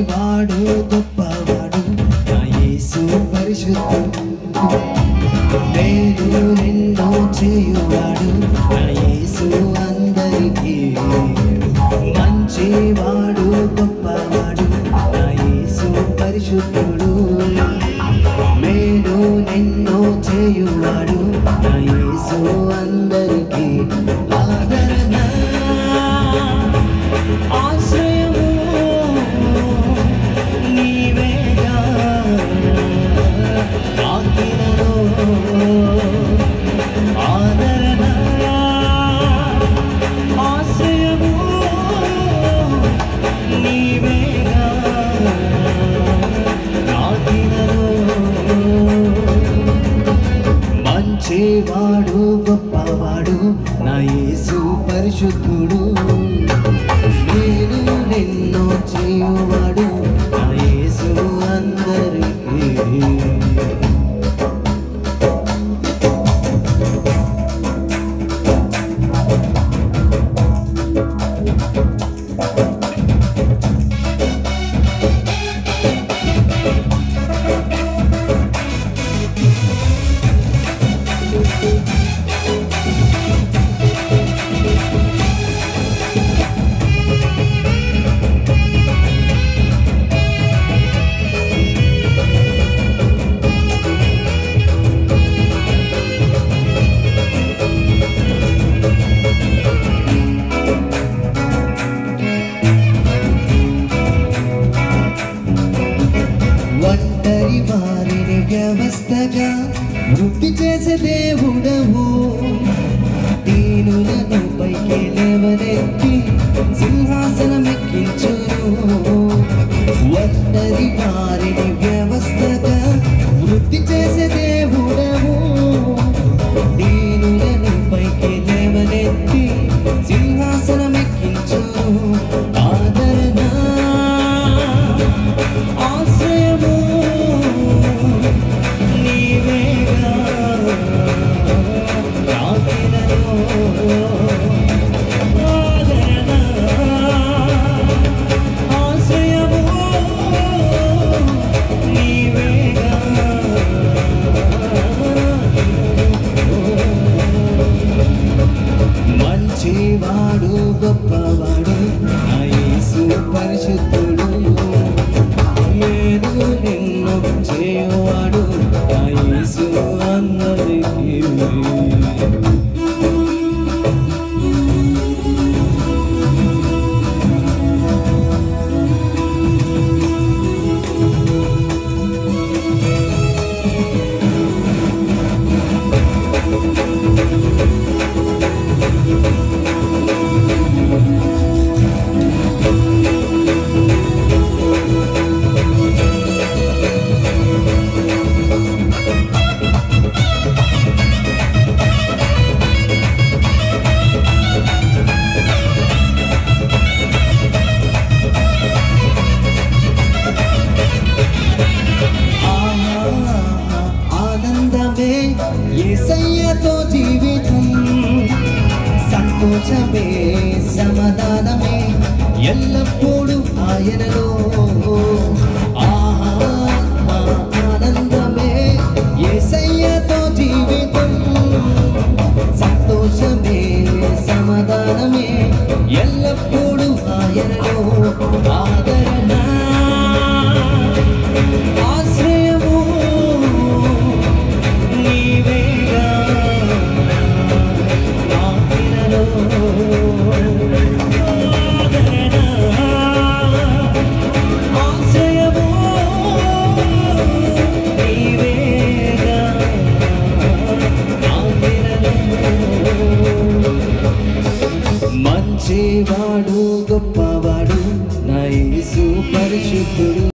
మంచివాడు గొప్పవాడు నా యేసు పరిశుద్ధుడు నేను నిన్ను చేయువాడు నా యేసు అందరికీ మంచివాడు గొప్పవాడు నా యేసు పరిశుద్ధుడు మేలు నిన్ను చేయువాడు నా యేసు అందరికీ ఆదరణ ఆశ్రయము నీవేగా ఆజ్ఞలో ఆదరణ ఆశ్రయము నీవేగా ఆజ్ఞలో మంచివాడు గొప్పవాడు నా యేసు పరిశుద్ధుడు నేను నిన్ను చేయువాడు నా యేసు అందరికీ ఒంటరి వారిని వ్యవస్థగా వృద్ధి చేసే దేవుడవు దీనులను పైకి లేవనెత్తి సింహాసనం ఎక్కించును ఒంటరి వారిని వ్యవస్థగా వృద్ధి చేసే దేవుడవు దీనులను పైకి లేవనెత్తి సింహాసనం ఎక్కించును ఆదరణ ఆశ్రయము నీవేగా రాతిరలో ఆదరణ ఆశ్రయము నీవేగా మంచివాడు గొప్పవాడు నా యేసు పరిశుద్ధుడు నేను నిన్ను చేయవాడు నా యేసు అందరికీ ఆహా, ఆనందమే యేసయ్యతో జీవితం సంతోషమే సమాధానమే ఎల్లప్పుడూ ఆయనలో ఆహా, ఆనందమే యేసయ్యతో జీవితం సంతోషమే సమాధానమే ఎల్లప్పుడూ ఆయనలో ఆదరణ ఆశ్రయము నీవేగా ఆజ్ఞలో ఆదరణ ఆశ్రయము నీవేగా ఆజ్ఞలో మంచివాడు గొప్పవాడు నా యేసు పరిశుద్ధుడు